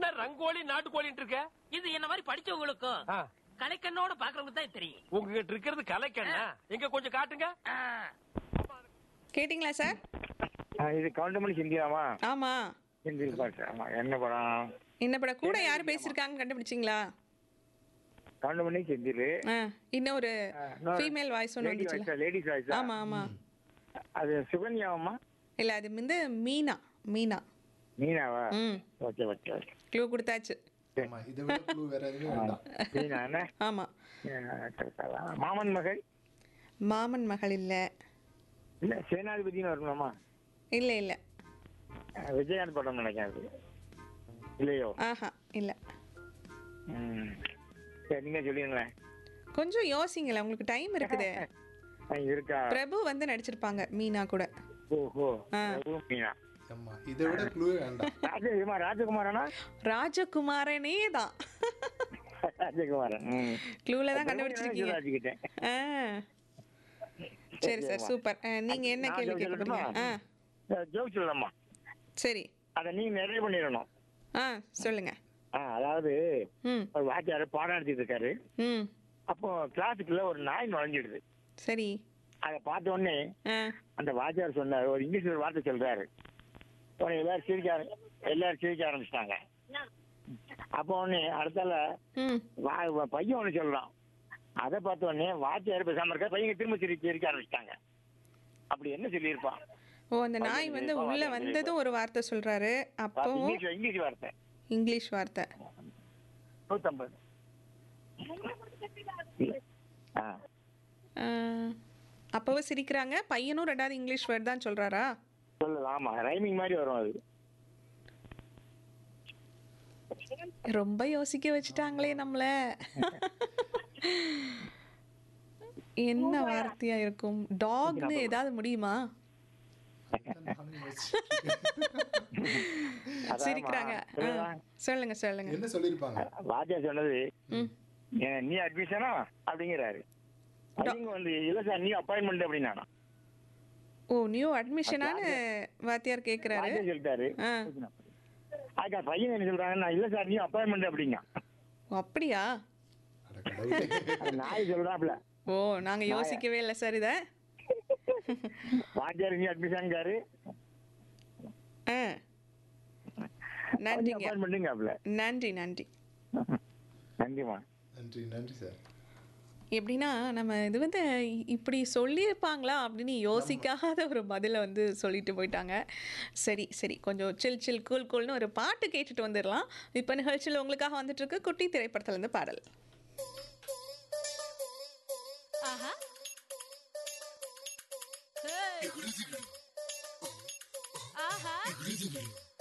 என்ன ரங்கோலி நாட்டுக்கோழின்னு இருக்க இது என்ன மாதிரி படிச்சவங்களுக்கும் ஆ, கலைக்கண்ணோட பாக்குறவங்க தான் தெரியும் உங்ககிட்ட இருக்கிறது கலைக்கண்ணா எங்க கொஞ்சம் காட்டுங்க ஆ. கேட்டிங்களா சார் ஆ, இது கவுண்டமணி செந்திலாமா ஆமா செந்தில் பாட்டு ஆமா என்ன படம் என்ன படம் கூட யார் பேசியிருக்காங்க கண்டுபிடிச்சிங்களா கவுண்டமணி செந்தில் ஆ இன்னும் ஒரு ஃபீமேல் வாய்ஸ் ஒன்று வந்துச்சுல லேடிஸ் வாய்ஸ் ஆமா ஆமா அது சுகன்யாவம்மா இல்ல அது வந்து மீனா மீனா மீனாவா ம் ஓகே ஓகே ஓகே க்ளூ கொடுத்தாச்சு ஆமா இதை விட clue வேற எதுவுமே வேண்டாம் மீனா என்ன ஆமா ஆ, correct ஆ. மாமன் மகள் மாமன் மகள் இல்ல இல்ல சேனாதிபதினு வரணுமா இல்ல இல்ல ஆ, விஜயகாந்த் படம் நினைக்காது இல்லையோ ஆஹா இல்ல ம் சரி நீங்க சொல்லுங்களேன் கொஞ்சம் யோசிங்களேன் உங்களுக்கு டைம் இருக்குது ஆ, இருக்கா பிரபு வந்து நடிச்சிருப்பாங்க மீனா கூட ஓஹோ ஆ. பிரபு மீனா ஆமா இதை விட clue வேண்டாம் ராஜகுமார் ராஜகுமாரனா ராஜகுமாரனே தான் ராஜகுமாரன் ம். க்ளூல தான் கண்டுபிடிச்சிருக்கீங்க சிவராஜுக்கிட்டேன். ஆ சரி சார் சூப்பர் ஆ, நீங்க என்ன நான் கேள்வி ஜோக் கேட்க போறீங்க சொல்லட்டுமா? ஆ அஹ் ஜோக் சொல்லலாமா சரி அதை நீ நிறைய பண்ணிடணும் ஆ சொல்லுங்க ஆ அதாவது ம் ஒரு வாத்தியார் பாடம் நடத்திட்டு இருக்காரு ம் அப்போ கிளாஸுக்குள்ள ஒரு நாய் நுழைஞ்சிடுது சரி அதை பார்த்த உடனே ஆ அந்த வாத்தியார் சொன்னார் ஒரு இங்கிலீஷ் ஒரு வார்த்தை சொல்றாரு உடனே எல்லாரும் சிரிக்க ஆர- எல்லாரும் சிரிக்க ஆரம்பிச்சிட்டாங்க அப்போ உடனே அடுத்தால ம் வா- வா- பையன் ஒன்று சொல்றான் அதை பார்த்த உடனே வாத்தியார் பேசாம இருக்கா பையன் திரும்ப சிரிக்க சிரிக்க ஆரம்பிச்சிட்டாங்க அப்படி என்ன சொல்லியிருப்பான் ஓ அந்த நாய் வந்து உள்ள வந்ததும் ஒரு வார்த்தை சொல்றாரு அப்பவும் இங்கிலீஷ் இங்கிலீஷ் வார்த்தை இங்கிலீஷ் வார்த்தை நூத்தம்பது ஆ ஆ, அப்பவும் சிரிக்கிறாங்க பையனும் ரெண்டாவது இங்கிலீஷ் வேர்ட் தான் சொல்றாரா சொல்லலாம் ஆமா ரைமிங் மாதிரி வரும் அது ரொம்ப யோசிக்க வச்சுட்டாங்களே நம்மள என்ன வார்த்தையா இருக்கும் டாக்னு ஏதாவது முடியுமா நானும் யோசிச்சுட்டு இருக்கேன். சிரிக்கிறாங்க ஆ, சொல்லவா? சொல்லுங்க சொல்லுங்க என்ன சொல்லிருப்பாங்க வாத்தியார் சொன்னது ம் "ஏன், நீ அட்மிஷனா அப்படிங்கிறாரு அவங்க வந்து இல்ல சார் நீ அப்பாயின்மெண்ட் அப்படின்னா ஓ நியூ அட்மிஷனான்னு வாத்தியார் கேக்குறாரு வாத்தியார் சொல்லிட்டாரு ஆ. அதுக்கா பையன் என்ன சொல்றாங்க நான் இல்ல சார் நீ அப்பாயின்மெண்ட் அப்படிங்க ஓ, அப்படியா அட கடவுளே. அது நாய் சொல்றாப்ல ஓ நாங்க யோசிக்கவே இல்லை சார் இத வாத்தியார் நீ அட்மிஷன்காரு ஆ நன்றிங்க அப்பாயின்மெண்ட்டுங்காப்ல நன்றி நன்றி நன்றிமா நன்றி நன்றி சார் எப்படின்னா நம்ம இது வந்து இ- இப்படி சொல்லியிருப்பாங்களா அப்படின்னு யோசிக்காத ஒரு பதிலை வந்து சொல்லிட்டு போயிட்டாங்க சரி சரி கொஞ்சம் சில் சில் கூல் கூல்னு ஒரு பாட்டு கேட்டுட்டு வந்துடலாம் இப்போ நிகழ்ச்சியில் உங்களுக்காக வந்துட்டு இருக்கு குட்டி திரைப்படத்துலேருந்து பாடல் ஆஹா ஹே. ஆஹா